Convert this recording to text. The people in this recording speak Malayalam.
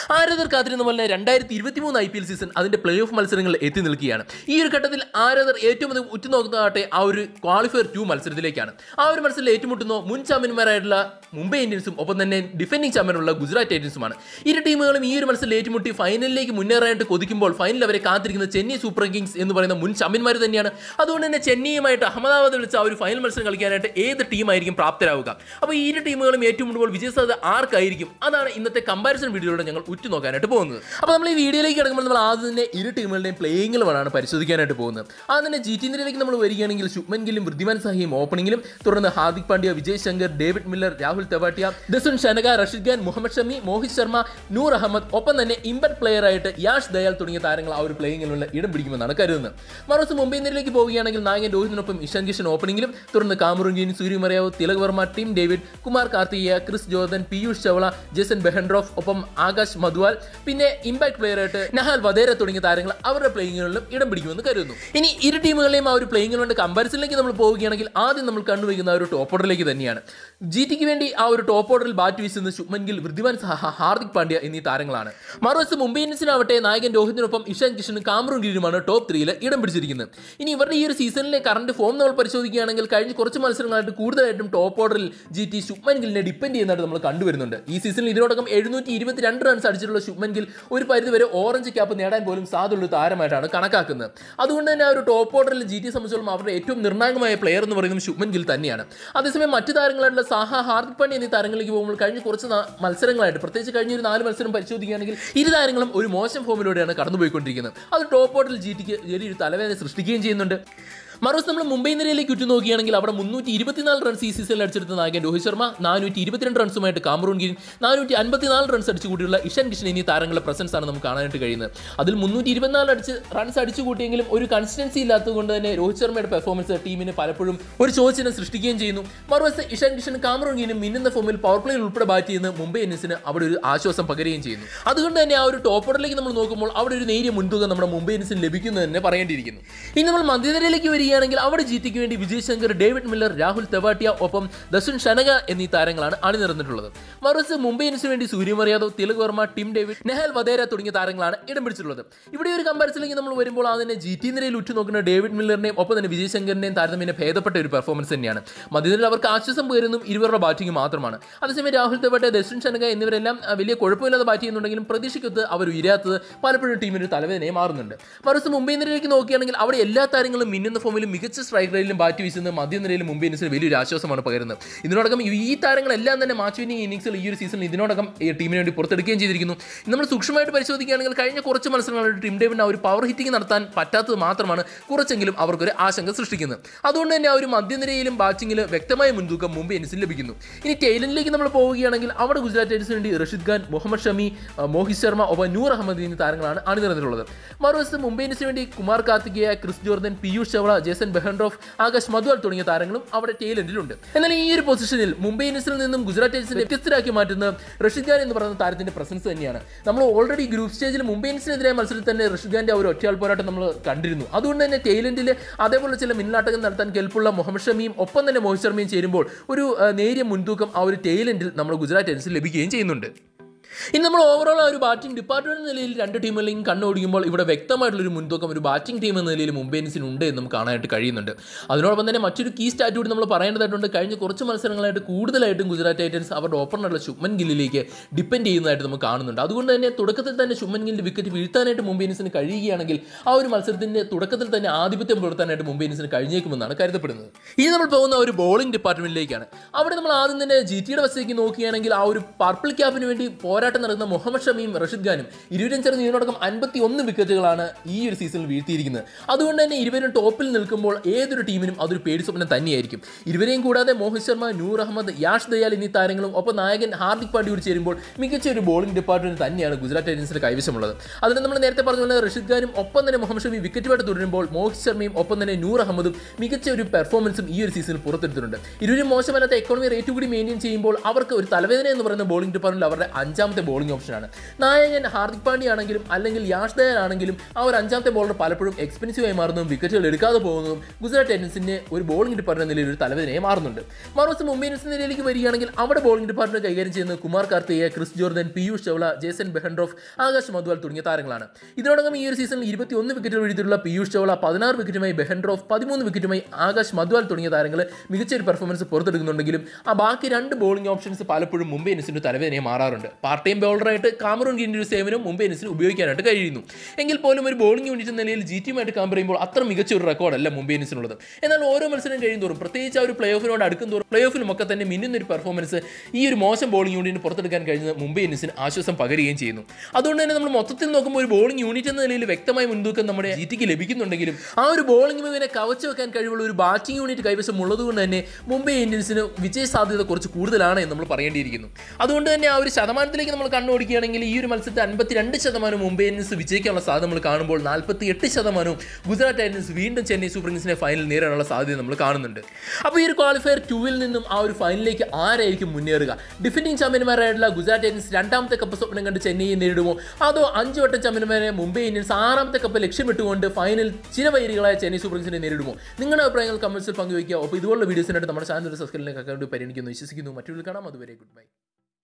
ആരാധകർ കാത്തിരുന്ന പോലെ രണ്ടായിരത്തി ഇരുപത്തി മൂന്ന് ഐ പി എൽ സീസൺ അതിന്റെ പ്ലേ ഓഫ് മത്സരങ്ങളിൽ എത്തി നിൽക്കുകയാണ് ഈ ഒരു ഘട്ടത്തിൽ ആരാധകർ ഏറ്റവും അധികം ഉറ്റുനോക്കുന്നതാകട്ടെ ആ ഒരു ക്വാളിഫയർ ടു മത്സരത്തിലേക്കാണ് ആ ഒരു മത്സരത്തിൽ ഏറ്റുമുട്ടുന്ന മുൻ ചാമ്പ്യന്മാരായിട്ടുള്ള മുംബൈ ഇന്ത്യൻസും ഒപ്പം തന്നെ ഡിഫൻഡിംഗ് ചാമ്പ്യനുള്ള ഗുജറാത്ത് ടൈറ്റൻസുമാണ് ഇരു ടീമുകളും ഈ ഒരു മത്സരത്തിൽ ഏറ്റുമുട്ടി ഫൈനലിലേക്ക് മുന്നേറാനായിട്ട് കൊതിക്കുമ്പോൾ ഫൈനൽ അവരെ കാത്തിരിക്കുന്ന ചെന്നൈ സൂപ്പർ കിങ്സ് എന്ന് പറയുന്ന മുൻ ചാമ്പ്യന്മാർ തന്നെയാണ് അതുകൊണ്ട് തന്നെ ചെന്നൈയുമായിട്ട് അഹമ്മദാബാദ് വിളിച്ച ആ ഒരു ഫൈനൽ മത്സരം കളിക്കാനായിട്ട് ഏത് ടീമായിരിക്കും പ്രാപ്തരാവുക അപ്പോൾ ഈ ഇരു ടീമുകളും ഏറ്റുമുട്ടുമ്പോൾ വിജയസാധ്യത ആർക്കായിരിക്കും അതാണ് ഇന്നത്തെ കമ്പാരിസൺ വീഡിയോയിലൂടെ ഞങ്ങൾ ഉറ്റുനോക്കാനായിട്ട് പോകുന്നത് അപ്പോൾ നമ്മൾ ഈ വീഡിയോയിലേക്ക് കിടക്കുമ്പോൾ നമ്മൾ ആദ്യം തന്നെ ഇരു ടീമുകളുടെയും പ്ലേയിങ്ങുകളാണ് പരിശോധിക്കാനായിട്ട് പോകുന്നത് ആദ്യം തന്നെ ജി ടി നിരയിലേക്ക് നമ്മൾ വരികയാണെങ്കിൽ ശുഭ്മൻ ഗില്ലും വൃദ്ധിമാൻ സാഹിയും ഓപ്പണിംഗിലും തുടർന്ന് ഹാർദിക് പാണ്ഡ്യ വിജയ് ശങ്കർ ഡേവിഡ് മില്ലർ രാഹുൽ തെവാട്ടിയ ദസുൻ ഷനക റഷീദ് ഖാൻ മുഹമ്മദ് ഷമി മോഹിത് ശർമ്മ നൂർ അഹമ്മദ് ഒപ്പം തന്നെ ഇമ്പറ്റ് പ്ലെയർ ആയിട്ട് യാഷ് ദയാൽ തുടങ്ങിയ താരങ്ങൾ ആ ഒരു പ്ലേയിങ്ങിലുള്ള ഇടം പിടിക്കുമെന്നാണ് കരുതുന്നത് മറുവശം മുംബൈ ഇന്ത്യയിലേക്ക് പോവുകയാണെങ്കിൽ നായകൻ രോഹിതിനൊപ്പം ഇഷാൻ കിഷൻ ഓപ്പണിംഗിലും തുടർന്ന് കാമറുംഗീൻ സൂര്യമറിയാവ് Tilak Varma Tim David Kumar Kartikeya Chris Jordan Piyush Chawla Jason Behrendorff ഒപ്പം ആകാശ് മധുവാൽ പിന്നെ ഇമ്പാക്ട് പ്ലെയർ ആയിട്ട് നഹാൽ വധേര തുടങ്ങിയ താരങ്ങൾ അവരുടെ പ്ലേയിങ്ങുകളിലും ഇടം പിടിക്കുമെന്ന് കരുതുന്നു ഇനി ഇരു ടീമുകളെയും ആ ഒരു പ്ലേയിങ്ങുകളുടെ കമ്പാരിസണിലേക്ക് നമ്മൾ പോവുകയാണെങ്കിൽ ആദ്യം നമ്മൾ കണ്ടുവയ്ക്കുന്ന ആ ഒരു ടോപ്പ് ഓർഡറിലേക്ക് തന്നെയാണ് ജി ടിക്ക് വേണ്ടി ആ ഒരു ടോപ്പ് ഓർഡറിൽ ബാറ്റ് വീശുന്ന ശുഭ്മൻ ഗിൽ വൃദ്ധിമാൻ സഹ ഹാർദിക് പാണ്ഡ്യ എന്നീ താരങ്ങളാണ് മറുവശത്ത് മുംബൈ ഇന്ത്യൻസിനാവട്ടെ നായകൻ രോഹിതിനൊപ്പം ഇഷാൻ കിഷനും കാമറൂൺ ഗിരിയുമാണ് ടോപ്പ് ത്രീയിൽ ഇടം പിടിച്ചിരിക്കുന്നത് ഇനി ഇവരുടെ ഈ ഒരു സീസണിലെ കറണ്ട് ഫോം നമ്മൾ പരിശോധിക്കുകയാണെങ്കിൽ കഴിഞ്ഞ കുറച്ച് മത്സരങ്ങളായിട്ട് കൂടുതലായിട്ടും ടോപ്പ് ഓർഡറിൽ ജി ടി ശുഭ്മൻ ഗിലിനെ ഡിപ്പെൻഡ് ചെയ്യുന്നതായിട്ട് നമ്മൾ കണ്ടുവരുന്നുണ്ട് ഈ സീസണിൽ ഇതിനോടകം എഴുന്നൂറ്റി ഇരുപത്തിരണ്ട് റൺസ് അടിച്ചിട്ടുള്ള ശുഭ്മൻ ഗിൽ ഒരു പരിധിവരെ ഓറഞ്ച് ക്യാപ്പ് നേടാൻ പോലും സാധ്യതയുള്ള താരമായിട്ടാണ് കണക്കാക്കുന്നത് അതുകൊണ്ട് തന്നെ ആ ഒരു ടോപ്പ് ഓർഡറിൽ ജി ടി സംബന്ധിച്ചോളം അവരുടെ ഏറ്റവും നിർണായകമായ പ്ലെയർ എന്ന് പറയുന്നത് ശുഭ്മൻ ഗിൽ തന്നെയാണ് അതേസമയം മറ്റു താരങ്ങളായിട്ടുള്ള സാഹ ഹാർദിക് പാണ്ഡ്യ എന്നീ താരങ്ങളിലേക്ക് പോകുമ്പോൾ കഴിഞ്ഞ കുറച്ച് നാ- മത്സരങ്ങളായിട്ട് പ്രത്യേകിച്ച് കഴിഞ്ഞ ഒരു നാല് മത്സരം പരിശോധിക്കുകയാണെങ്കിൽ ഇരു താരങ്ങളും ഒരു മോശം ഫോമിലൂടെയാണ് കടന്നുപോയിക്കൊണ്ടിരിക്കുന്നത് അത് ടോപ്പ് ഓർഡറിൽ ജി ടിക്ക് വലിയൊരു തലവേദന സൃഷ്ടിക്കുകയും ചെയ്യുന്നുണ്ട് മറുവശത്ത് നമ്മൾ മുംബൈ നിരയിലേക്ക് ഉറ്റു നോക്കുകയാണെങ്കിൽ അവിടെ മുന്നൂറ്റി ഇരുപത്തിനാല് റൺസ് ഈ സീസണിൽ അടിച്ചെടുത്ത നായകൻ രോഹിത് ശർമ്മ നാനൂറ്റി ഇരുപത്തിരണ്ട് റൺസുമായിട്ട് കാമറൂൺ ഗിരിൻ നാനൂറ്റി അൻപത്തിനാല് റൺസ് അടിച്ചു കൂട്ടിയുള്ള ഇഷാൻ കിഷൻ എന്നീ താരങ്ങളുടെ പ്രസൻസ് ആണ് നമുക്ക് കാണാനായിട്ട് കഴിയുന്നത് അതിൽ മുന്നൂറ്റി ഇരുപത്തിനാല് അടിച്ച് റൺസ് അടിച്ചു കൂട്ടിയെങ്കിലും ഒരു കൺസിസ്റ്റൻസി ഇല്ലാത്തതുകൊണ്ട് തന്നെ രോഹിത് ശർമ്മയുടെ പെർഫോമൻസ് ടീമിന് പലപ്പോഴും ഒരു ചോദ്യചിഹ്നം സൃഷ്ടിക്കുകയും ചെയ്യുന്നു മറുവശത്ത് ഇഷാൻ കിഷൻ കാമറൂൺ ഗിരിനും മിന്നുന്ന ഫോമിൽ പവർ പ്ലേയിൽ ഉൾപ്പെടെ ബാറ്റ് ചെയ്യുന്ന മുംബൈ ഇന്ത്യൻസിന് അവിടെ ഒരു ആശ്വാസം പകരുകയും ചെയ്യുന്നു അതുകൊണ്ട് തന്നെ ആ ഒരു ടോപ്പ് ഓർഡറിലേക്ക് നമ്മൾ നോക്കുമ്പോൾ അവിടെ ഒരു നേരിയ മുൻതൂക്കം നമ്മുടെ മുംബൈ ഇന്ത്യൻസിന് ലഭിക്കുന്നു തന്നെ പറയേണ്ടിയിരിക്കുന്നു ഇനി നമ്മൾ മധ്യനിരയിലേക്ക് വരികയാണെങ്കിൽ അവിടെ ജി ടിക്ക് വേണ്ടി വിജയ് ശങ്കർ ഡേവിഡ് മില്ലർ രാഹുൽ തെവാട്ടിയ ഒപ്പം ദസുൻ ഷനക എന്നീ താരങ്ങളാണ് അണിനിരന്നിട്ടുള്ളത് മറുവശത്ത് മുംബൈ ഇന്ത്യൻസിന് വേണ്ടി സൂര്യകുമാർ യാദവ് തിലക് വർമ്മ ടിം ഡേവിഡ് നെഹൽ വധേര തുടങ്ങിയ താരങ്ങളാണ് ഇടം പിടിച്ചിട്ടുള്ളത് ഇവിടെ ഒരു കമ്പാരിസണിലേക്ക് നമ്മൾ വരുമ്പോൾ അതിനെ ജി ടി നിരയിൽ ഉറ്റുനോക്കുന്ന ഡേവിഡ് മില്ലറിനെയും ഒപ്പം തന്നെ വിജയ് ശങ്കറിനെയും താരതമ്യേന ഭേദപ്പെട്ട ഒരു പെർഫോമൻസ് തന്നെയാണ് മധ്യനിരയിൽ അവർക്ക് ആശ്വാസം പകരുന്നതും ഇരുവരുടെ ബാറ്റിംഗ് മാത്രമാണ് അതേസമയം രാഹുൽ തെവാട്ടെ ദസുൻ ഷനക എന്നിവരെല്ലാം ആ, വലിയ കുഴപ്പമില്ലാതെ ബാറ്റ് ചെയ്യുന്നുണ്ടെങ്കിലും പ്രതീക്ഷയ്ക്കൊത്ത് അവർ ഉയരാത്തത് പലപ്പോഴും ടീമിന് ഒരു തലവേദനയെ മാറുന്നുണ്ട് മറുവശത്ത് മുംബൈ നിരയിലേക്ക് നോക്കുകയാണെങ്കിൽ അവിടെ എല്ലാ താരങ്ങളും മിന്നുന്ന ഫോമിലും മികച്ച സ്ട്രൈക്ക് റേറ്റിലും ബാറ്റ് വീശുന്നത് മധ്യനിരയിലും മുംബൈ ഇന്ത്യൻസിന് വലിയൊരു ആശ്വാസമാണ് പകരുന്നത് ഇതിനോടകം ഈ താരങ്ങളെല്ലാം തന്നെ മാച്ച് വിന്നിംഗ് ഇന്നിംഗ്സിൽ ഈ ഒരു സീസണിൽ ഇതിനോടകം ഈ ടീമിന് വേണ്ടി പുറത്തെടുക്കുകയും ചെയ്തിരിക്കുന്നു നമ്മൾ സൂക്ഷ്മമായിട്ട് പരിശോധിക്കുകയാണെങ്കിൽ കഴിഞ്ഞ കുറച്ച് മത്സരങ്ങളായിട്ട് ടീം ഡേവിഡിന് ആ ഒരു പവർ ഹിറ്റിംഗ് നടത്താൻ പറ്റാത്തത് മാത്രമാണ് കുറച്ചെങ്കിലും അവർക്കൊരു ആശങ്ക സൃഷ്ടിക്കുന്നത് അതുകൊണ്ട് തന്നെ ആ ഒരു മധ്യനിരയിലും ബാറ്റിംഗിൽ വ്യക്തമായ മുൻതൂക്കം മുംബൈ ഇന്ത്യൻസിന് ലഭിക്കുന്നു ഇനി ടൈലൻഡിലേക്ക് നമ്മൾ പോവുകയാണെങ്കിൽ അവിടെ ഗുജറാത്ത് ടൈറ്റൻസിന് വേണ്ടി റഷീദ് ഖാൻ മുഹമ്മദ് ഷമി ആ, മോഹിത് ശർമ്മ ഒപ്പം നൂർ അഹമ്മദ് എന്നീ താരങ്ങളാണ് അണിനിരന്നിട്ടുള്ളത് മറുവശത്ത് മുംബൈ ഇന്ത്യൻസിന് വേണ്ടി Kumar Kartikeya Chris Jordan Piyush Chawla Jason Behrendorff Akash Madhwal തുടങ്ങിയ താരങ്ങളും അവിടെ ടൈലൻഡിലുണ്ട് എന്നാൽ ഈ ഒരു പൊസിഷനിൽ മുംബൈ ഇന്ത്യൻസിൽ നിന്നും ഗുജറാത്ത് ടൈറ്റൻസിനെ വ്യത്യസ്തരാക്കി മാറ്റുന്ന റഷീദ് ഖാൻ എന്ന് പറയുന്ന താരത്തിന്റെ പ്രസൻസ് തന്നെയാണ് നമ്മൾ ഓൾറെഡി ഗ്രൂപ്പ് സ്റ്റേജിൽ മുംബൈ ഇന്ത്യൻസിനെതിരായ മത്സരത്തിൽ തന്നെ റഷീദ് ഖാന്റെ ആ ഒരു ഒറ്റയാൾ പോരാട്ടം നമ്മൾ കണ്ടിരുന്നു അതുകൊണ്ട് തന്നെ ടൈലൻഡിൽ അതേപോലെ ചില മിന്നാട്ടകം നടത്താൻ കെൽപ്പുള്ള മുഹമ്മദ് ഷമിയും ഒപ്പം തന്നെ മോഹിത് ശർമ്മയും ചേരുമ്പോൾ ഒരു ആ, നേരിയ മുൻതൂക്കം ആ ഒരു ടൈലൻഡിൽ നമ്മൾ ഗുജറാത്ത് ടൈറ്റൻസിൽ ലഭിക്കുകയും ചെയ്യുന്നുണ്ട് ഇനി നമ്മൾ ഓവറോൾ ആ ഒരു ബാറ്റിംഗ് ഡിപ്പാർട്ട്മെന്റ് എന്ന നിലയിൽ രണ്ട് ടീമുകളെയും കണ്ണോടിക്കുമ്പോൾ ഇവിടെ വ്യക്തമായിട്ടുള്ളൊരു മുൻതൂക്കം ഒരു ബാറ്റിംഗ് ടീം എന്ന നിലയിൽ മുംബൈ ഇന്ത്യൻസിന് ഉണ്ട് എന്ന് നമുക്ക് കാണാനായിട്ട് കഴിയുന്നുണ്ട് അതിനോടൊപ്പം തന്നെ മറ്റൊരു കീ സ്റ്റാറ്റ് കൂടി നമ്മൾ പറയേണ്ടതായിട്ടുണ്ട് കഴിഞ്ഞ കുറച്ച് മത്സരങ്ങളായിട്ട് കൂടുതലായിട്ടും ഗുജറാത്ത് ടൈറ്റൻസ് അവരുടെ ഓപ്പണറുള്ള ശുഭ്മൻ ഗില്ലിലേക്ക് ഡിപ്പെൻഡ് ചെയ്യുന്നതായിട്ട് നമുക്ക് കാണുന്നുണ്ട് അതുകൊണ്ട് തന്നെ തുടക്കത്തിൽ തന്നെ ശുഭ്മൻ ഗില്ലിന്റെ വിക്കറ്റ് വീഴ്ത്താനായിട്ട് മുംബൈ ഇന്ത്യൻസിന് കഴിയുകയാണെങ്കിൽ ആ ഒരു മത്സരത്തിന്റെ തുടക്കത്തിൽ തന്നെ ആധിപത്യം പുലർത്താനായിട്ട് മുംബൈ ഇന്ത്യൻസിന് കഴിഞ്ഞേക്കുമെന്നാണ് കരുതപ്പെടുന്നത് ഇനി നമ്മൾ പോകുന്ന ഒരു ബോളിംഗ് ഡിപ്പാർട്ട്മെന്റിലേക്കാണ് അവിടെ നമ്മൾ ആദ്യം തന്നെ ജി ടിയുടെ വശത്തേക്ക് നോക്കുകയാണെങ്കിൽ ആ ഒരു പർപ്പിൾ ക്യാപ്പിന് വേണ്ടി പോരാട്ടം നടക്കുന്ന മുഹമ്മദ് ഷമിയും റഷീദ് ഖാനും ഇരുവരും ചേർന്ന് ഇതിനോടകം അൻപത്തി ഒന്ന് വിക്കറ്റുകളാണ് ഈ ഒരു സീസണിൽ വീഴ്ത്തിയിരിക്കുന്നത് അതുകൊണ്ട് തന്നെ ഇരുവരും ടോപ്പിൽ നിൽക്കുമ്പോൾ ഏതൊരു ടീമിനും അതൊരു പേടി സ്വപ്നം തന്നെയായിരിക്കും ഇരുവരെയും കൂടാതെ മോഹിത് ശർമ്മ നൂർ അഹമ്മദ് യാഷ് ദയാൽ എന്നീ താരങ്ങളും ഒപ്പം നായകൻ ഹാർദിക് പാണ്ഡ്യ കൂടി ചേരുമ്പോൾ മികച്ച ഒരു ബോളിംഗ് ഡിപ്പാർട്ട്മെന്റ് തന്നെയാണ് ഗുജറാത്ത് ടൈറ്റൻസിന്റെ കൈവശമുള്ളത് അതിന് നമ്മൾ നേരത്തെ പറഞ്ഞ പോലെ റഷീദ് ഖാനും ഒപ്പം തന്നെ മുഹമ്മദ് ഷമി വിക്കറ്റുമായിട്ട് തുടരുമ്പോൾ മോഹിത് ശർമ്മയും ഒപ്പം തന്നെ നൂർ അഹമ്മദും മികച്ച ഒരു പെർഫോമൻസും ഈ ഒരു സീസണിൽ പുറത്തെടുത്തിട്ടുണ്ട് ഇരുവരും മോശമല്ലാത്ത എക്കോണമി റേറ്റ് കൂടി മെയിൻറ്റെയിൻ ചെയ്യുമ്പോൾ അവർക്ക് ഒരു തലവേദന എന്ന് പറയുന്ന ബോളിംഗ് ഡിപ്പാർട്ട്മെന്റിൽ അവരുടെ അഞ്ചാമത്തെ അഞ്ചാമത്തെ ബോളിംഗ് ഓപ്ഷനാണ് നായകൻ ഹാർദിക് പാണ്ഡ്യ ആണെങ്കിലും അല്ലെങ്കിൽ യാഷ് ദയാൻ ആണെങ്കിലും ആ ഒരു അഞ്ചാമത്തെ ബോളർ പലപ്പോഴും എക്സ്പെൻസീവ് ആയി മാറുന്നതും വിക്കറ്റുകൾ എടുക്കാതെ പോകുന്നതും ഗുജറാത്ത് ടൈറ്റൻസിന് ഒരു ബോളിംഗ് ഡിപ്പാർട്ട്മെന്റ് നിലയിൽ ഒരു തലവേദനയെ മാറുന്നുണ്ട് മറുവശം മുംബൈ ഇന്ത്യൻസ് നിലയിലേക്ക് വരികയാണെങ്കിൽ അവിടെ ബോളിംഗ് ഡിപ്പാർട്ട്മെന്റ് കൈകാര്യം ചെയ്യുന്നത് Kumar Karthik Chris Jordan Piyush Chawla Jason Behrendorff Akash Madhwal തുടങ്ങിയ താരങ്ങളാണ് ഇതിനോടകം ഈ ഒരു സീസണിൽ ഇരുപത്തിയൊന്ന് വിക്കറ്റുകൾ വീഴ്ത്തിയിട്ടുള്ള പീയൂഷ് ചൗള പതിനാറ് വിക്കറ്റുമായി ബെഹൻഡ്രോഫ് പതിമൂന്ന് വിക്കറ്റുമായി ആകാശ് മധുവാൽ തുടങ്ങിയ താരങ്ങൾ മികച്ച ഒരു പെർഫോമൻസ് പുറത്തെടുക്കുന്നുണ്ടെങ്കിലും ആ ബാക്കി രണ്ട് ബോളിംഗ് ഓപ്ഷൻസ് പലപ്പോഴും മുംബൈ ഇന്ത്യൻസിന്റെ തലവേദനയെ മാറാറുണ്ട് പാർട്ട് ടൈം ബൗളറായിട്ട് കാമറൂൺ ഗിൻ്റെ ഒരു സേവനം മുംബൈ ഇന്ത്യൻസിന് ഉപയോഗിക്കാനായിട്ട് കഴിയുന്നു എങ്കിൽ പോലും ഒരു ബോളിംഗ് യൂണിറ്റ് എന്ന നിലയിൽ ജി ടിയുമായിട്ട് കമ്പയർ ചെയ്യുമ്പോൾ അത്ര മികച്ച ഒരു റെക്കോർഡല്ല മുംബൈ ഇന്ത്യൻസിനുള്ളത് എന്നാൽ ഓരോ മത്സരം കഴിയും തോറും പ്രത്യേകിച്ച് ആ ഒരു പ്ലേ ഓഫിനോട് അടുക്കും തോറും പ്ലേ ഓഫിലും ഒക്കെ തന്നെ മിന്നുന്ന ഒരു പെർഫോമൻസ് ഈ ഒരു മോശം ബോളിംഗ് യൂണിറ്റിന് പുറത്തെടുക്കാൻ കഴിഞ്ഞത് മുംബൈ ഇന്ത്യൻസിന് ആശ്വാസം പകരുകയും ചെയ്യുന്നു അതുകൊണ്ട് തന്നെ നമ്മൾ മൊത്തത്തിൽ നോക്കുമ്പോൾ ഒരു ബോളിംഗ് യൂണിറ്റ് എന്ന നിലയിൽ വ്യക്തമായ മുൻതൂക്കം നമ്മുടെ ജി ടിക്ക് ലഭിക്കുന്നുണ്ടെങ്കിലും ആ ഒരു ബോളിംഗ് മികവിനെ കവച്ചു വെക്കാൻ കഴിവുള്ള ഒരു ബാറ്റിംഗ് യൂണിറ്റ് കൈവശം ഉള്ളതുകൊണ്ട് തന്നെ മുംബൈ ഇന്ത്യൻസിന് വിജയ സാധ്യത കുറച്ച് കൂടുതലാണ് എന്ന് നമ്മൾ പറയേണ്ടിയിരിക്കുന്നു അതുകൊണ്ട് തന്നെ ആ ഒരു ശതമാനത്തിലേക്ക് നമ്മൾ കണ്ണോടിക്കുകയാണെങ്കിൽ ഈ ഒരു മത്സരത്തിൽ അൻപത്തിരണ്ട് ശതമാനം മുംബൈ ഇന്ത്യൻസ് വിജയിക്കാനുള്ള സാധ്യത നമ്മൾ കാണുമ്പോൾ നാൽപ്പത്തി എട്ട് ശതമാനവും ഗുജറാത്ത് ടൈറ്റൻസ് വീണ്ടും ചെന്നൈ സൂപ്പർ കിങ്സിനെ ഫൈനൽ നേരിടാനുള്ള സാധ്യത നമ്മൾ കാണുന്നുണ്ട് അപ്പോൾ ഈ ഒരു ക്വാളിഫയർ ടൂവിൽ നിന്നും ആ ഒരു ഫൈനലിലേക്ക് ആരായിരിക്കും മുന്നേറുക ഡിഫൻഡിംഗ് ചാമ്പ്യന്മാരായിട്ടുള്ള ഗുജറാത്ത് ടൈറ്റൻസ് രണ്ടാമത്തെ കപ്പ് സ്വപ്നം കണ്ട് ചെന്നൈയെ നേരിടുമോ അതോ അഞ്ച് വട്ടം ചാമ്പ്യന്മാരെ മുംബൈ ഇന്ത്യൻസ് ആറാമത്തെ കപ്പ് ലക്ഷ്യമിട്ടുകൊണ്ട് ഫൈനൽ ചിരവൈരികളായ ചെന്നൈ സൂപ്പർ കിങ്സിനെ നേരിടുമോ നിങ്ങളുടെ അഭിപ്രായങ്ങൾ കമൻസിൽ പങ്കുവയ്ക്കുക അപ്പോൾ ഇതുപോലുള്ള വീഡിയോസിനായിട്ട് നമ്മുടെ ചാനൽ സബ്സ്ക്രൈബിലേക്ക് അക്കൗണ്ട് പരിഗണിക്കുന്നു വിശ്വസിക്കുന്നു മറ്റൊരു കാണാം അതുവരെ ഗുഡ് ബൈ